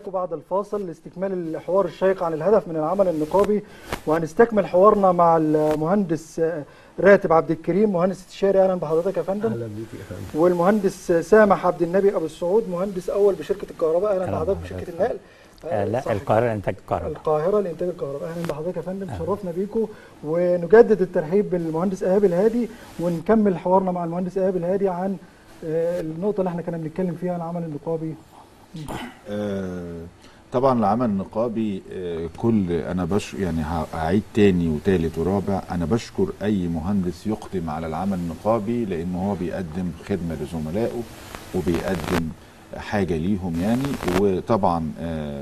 بحضراتكم بعد الفاصل لاستكمال الحوار الشيق عن الهدف من العمل النقابي وهنستكمل حوارنا مع المهندس آه، راتب عبد الكريم مهندس استشاري اهلا بحضرتك يا فندم اهلا بيك يا فندم والمهندس سامح عبد النبي ابو السعود مهندس اول بشركه الكهرباء اهلا أهلا بحضرتك بحضرتك. بشركه النقل آه، لا صح القاهرة لإنتاج الكهرباء القاهرة لإنتاج الكهرباء أهلا بحضرتك يا فندم شرفنا بيكم ونجدد الترحيب بالمهندس إيهاب الهادي ونكمل حوارنا مع المهندس إيهاب الهادي عن آه، النقطة اللي احنا كنا بنتكلم فيها عن العمل النقابي آه، طبعا العمل النقابي آه، كل انا بش يعني هعيد تاني وتالت ورابع انا بشكر اي مهندس يقدم على العمل النقابي لانه هو بيقدم خدمه لزملائه وبيقدم حاجه ليهم يعني وطبعا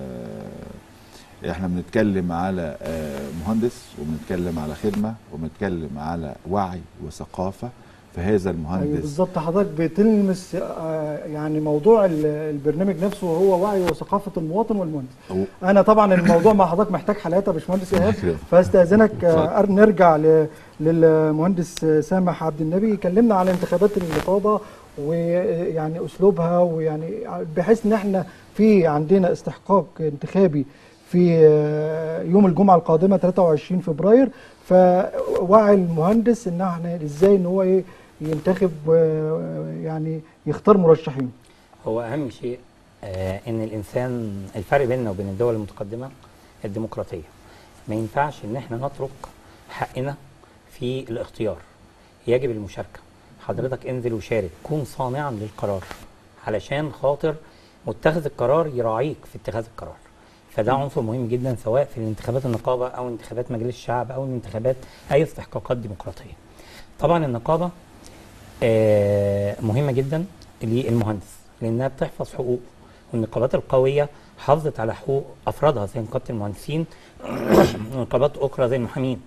آه، احنا بنتكلم على آه، مهندس وبنتكلم على خدمه وبنتكلم على وعي وثقافه فهذا أيوة المهندس بالظبط حضرتك بتلمس آه، يعني موضوع ال- البرنامج نفسه وهو وعي وثقافة المواطن والمهندس هو- أنا طبعا الموضوع مع حضرتك محتاج حلقات يا باشمهندس إيهاب شكراً. فاستأذنك آه، أر- نرجع ل- للمهندس آه، سامح عبد النبي كلمنا عن انتخابات النقابة ويعني أسلوبها ويعني بحيث إن احنا في عندنا استحقاق انتخابي في آه، يوم الجمعة القادمة 23 فبراير فوعي المهندس ان احنا ازاي ان هو ايه ينتخب آه، يعني يختار مرشحين هو أهم شيء آه إن الإنسان الفرق بيننا وبين الدول المتقدمة الديمقراطية ما ينفعش إن إحنا نترك حقنا في الاختيار يجب المشاركة حضرتك انزل وشارك كون صانعا للقرار علشان خاطر متخذ القرار يراعيك في اتخاذ القرار فده عنصر مهم جدا سواء في الانتخابات النقابة أو انتخابات مجلس الشعب أو الانتخابات أي استحقاقات ديمقراطية طبعا النقابة آه، مهمة جدا للمهندس لأنها بتحفظ حقوقه والنقابات القوية حافظت على حقوق أفرادها زي نقابة المهندسين ونقابات أخرى زي المحامين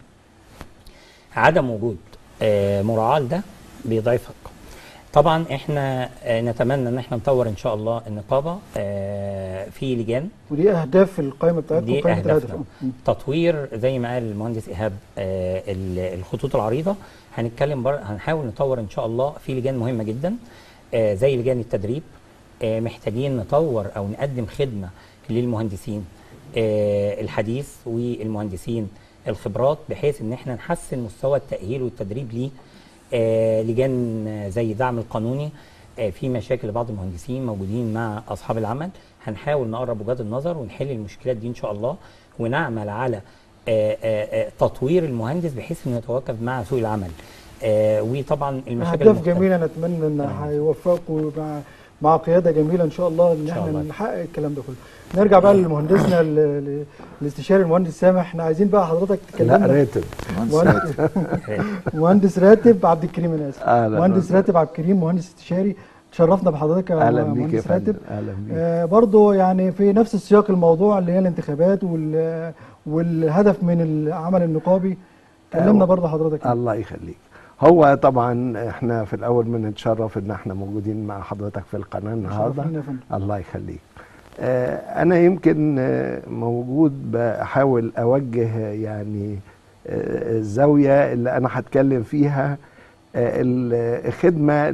عدم وجود آه، مراعاة لده بيضعف حقه طبعا احنا آه، نتمنى ان احنا نطور ان شاء الله النقابه آه، في لجان ودي اهداف القائمه بتاعتكم دي قائمه أهدافنا. الهدف آه. تطوير زي ما قال المهندس ايهاب آه، ال- الخطوط العريضه هنتكلم بر... هنحاول نطور ان شاء الله في لجان مهمه جدا آه، زي لجان التدريب آه، محتاجين نطور او نقدم خدمه للمهندسين آه، الحديث والمهندسين الخبرات بحيث ان احنا نحسن مستوى التاهيل والتدريب ليه آه، لجان آه، زي الدعم القانوني آه، في مشاكل لبعض المهندسين موجودين مع اصحاب العمل هنحاول نقرب وجهات النظر ونحل المشكلات دي ان شاء الله ونعمل على آه، آه، آه، تطوير المهندس بحيث انه يتواكب مع سوق العمل آه، وطبعا المشاكل اهداف المختلفة. جميله نتمنى ان تمام. هيوفقوا مع مع قياده جميله ان شاء الله ان شاء احنا الله. نحقق الكلام ده كله نرجع بقى لمهندسنا ال- ال- الاستشاري المهندس سامح احنا عايزين بقى حضرتك لا تكلمنا راتب مهندس مهندس- راتب. مهندس راتب عبد الكريم انا اسف أهلا مهندس وسهلا. راتب عبد الكريم مهندس استشاري تشرفنا بحضرتك يا اهلا بيك يا مهندس فندم راتب اهلا بيك آه برضو يعني في نفس السياق الموضوع اللي هي الانتخابات وال والهدف من العمل النقابي كلمنا آه، برضو حضرتك الله يخليك هو طبعا احنا في الاول بنتشرف ان احنا موجودين مع حضرتك في القناه النهارده شرفنا يا فندم. الله يخليك آه، انا يمكن آه، موجود بحاول اوجه يعني آه، الزاويه اللي انا هتكلم فيها آه، الخدمه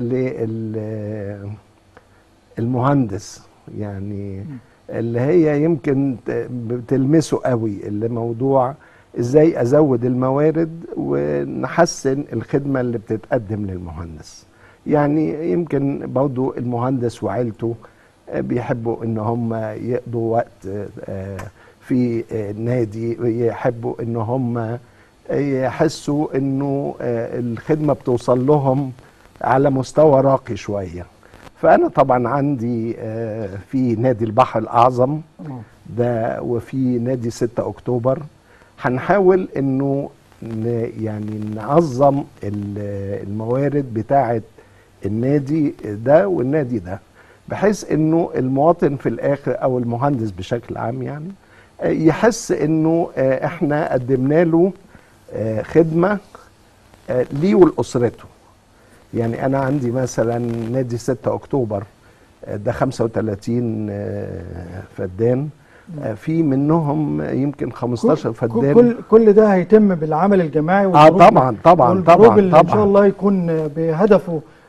للمهندس يعني اللي هي يمكن ت- بتلمسه قوي اللي موضوع ازاي ازود الموارد ونحسن الخدمه اللي بتتقدم للمهندس يعني يمكن برضو المهندس وعيلته آه، بيحبوا ان هم يقضوا وقت آه، في آه، نادي يحبوا ان هم يحسوا انه آه، الخدمه بتوصل لهم على مستوى راقي شويه فانا طبعا عندي آه، في نادي البحر الاعظم آه. ده وفي نادي 6 اكتوبر هنحاول انه ن- يعني نعظم ال- الموارد بتاعه النادي ده والنادي ده بحيث انه المواطن في الاخر او المهندس بشكل عام يعني آه، يحس انه آه، احنا قدمنا له آه، خدمه آه، ليه ولاسرته يعني انا عندي مثلا نادي 6 اكتوبر آه، ده 35 آه، فدان آه، في منهم يمكن 15 فدان كل كل ده هيتم بالعمل الجماعي اه والخروج- طبعا طبعا والخروج طبعا اللي ان شاء طبعا الله يكون بهدفه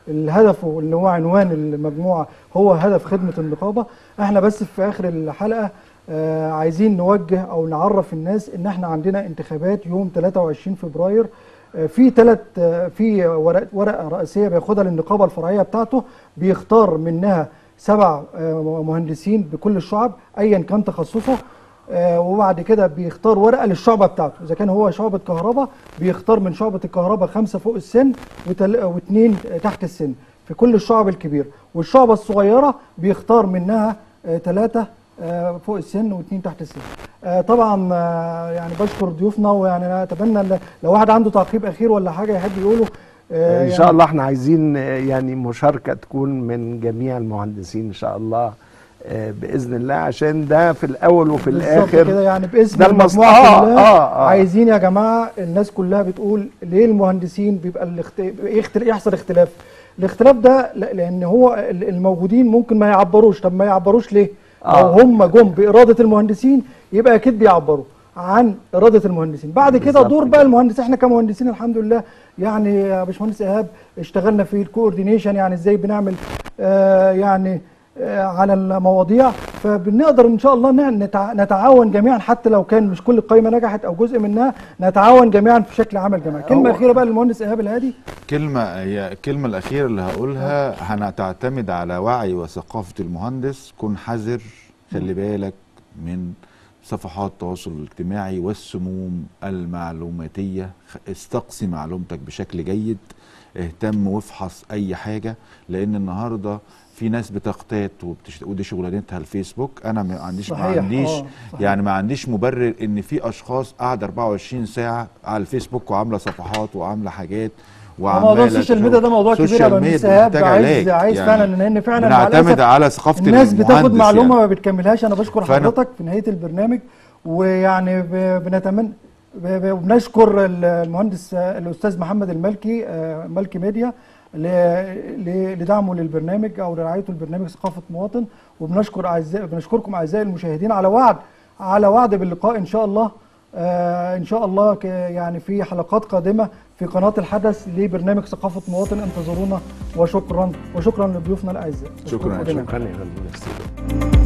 الهدف اللي هو عنوان المجموعه هو هدف خدمه النقابه احنا بس في اخر الحلقه آه، عايزين نوجه او نعرف الناس ان احنا عندنا انتخابات يوم 23 فبراير آه، في ثلاث في ورق- ورقه رئيسيه بياخدها للنقابه الفرعيه بتاعته بيختار منها سبع آه، مهندسين بكل الشعب ايا كان تخصصه آه، وبعد كده بيختار ورقه للشعبه بتاعته اذا كان هو شعبه كهرباء بيختار من شعبه الكهرباء خمسه فوق السن وتل- واثنين تحت السن في كل الشعب الكبير والشعبه الصغيره بيختار منها ثلاثه فوق السن واثنين تحت السن آه، طبعا آه، يعني بشكر ضيوفنا ويعني انا اتمنى إن لو واحد عنده تعقيب اخير ولا حاجه يحب يقوله آه، ان يعني شاء الله احنا عايزين آه، يعني مشاركه تكون من جميع المهندسين ان شاء الله آه، باذن الله عشان ده في الاول وفي بالظبط الاخر كده يعني باسم ده المص- المجموعه آه، كلها آه، آه. عايزين يا جماعه الناس كلها بتقول ليه المهندسين بيبقى الاخت... إيه اختل... يحصل اختلاف الاختلاف ده ل- لان هو ال- الموجودين ممكن ما يعبروش طب ما يعبروش ليه آه. لو هم جم باراده المهندسين يبقى اكيد بيعبروا عن اراده المهندسين بعد كده بالظبط دور كده. بقى المهندس احنا كمهندسين الحمد لله يعني يا باشمهندس ايهاب اشتغلنا في الكوردينيشن يعني ازاي بنعمل آه يعني آه على المواضيع فبنقدر ان شاء الله نع- نتع- نتعاون جميعا حتى لو كان مش كل القائمه نجحت او جزء منها نتعاون جميعا في شكل عمل جماعي كلمه هو- اخيره بقى للمهندس ايهاب الهادي كلمة هي الكلمة الأخيرة اللي هقولها هتعتمد على وعي وثقافة المهندس كن حذر خلي بالك من صفحات التواصل الاجتماعي والسموم المعلوماتية خ- استقصي معلومتك بشكل جيد اهتم وافحص أي حاجة لأن النهاردة في ناس بتقتات وبتشت... ودي شغلانتها الفيسبوك انا ما عنديش ما صحيح، عنديش آه، صحيح. يعني ما عنديش مبرر ان في اشخاص قاعده 24 ساعه على الفيسبوك وعامله صفحات وعامله حاجات موضوع السوشيال ميديا ده موضوع كبير يا سوشيال باشمهندس ميديا ايهاب محتاج عايز علاج. عايز يعني فعلا لان فعلا مع بنعتمد الأسف على ثقافه الناس بتاخد المهندس معلومه يعني. ما بتكملهاش انا بشكر فأنا- حضرتك في نهايه البرنامج ويعني ب- بنتمنى ب- ب- وبنشكر ال- المهندس آه، الاستاذ محمد الملكي آه، ملكي ميديا ل- ل- لدعمه للبرنامج او لرعايته البرنامج ثقافه مواطن وبنشكر اعزائي بنشكركم اعزائي المشاهدين على وعد على وعد باللقاء ان شاء الله آه ان شاء الله ك- يعني في حلقات قادمه في قناه الحدث لبرنامج ثقافه مواطن انتظرونا وشكرا وشكرا لضيوفنا الاعزاء شكراً يا أشكركم جميعاً. شكرا يا فندم ميرسي.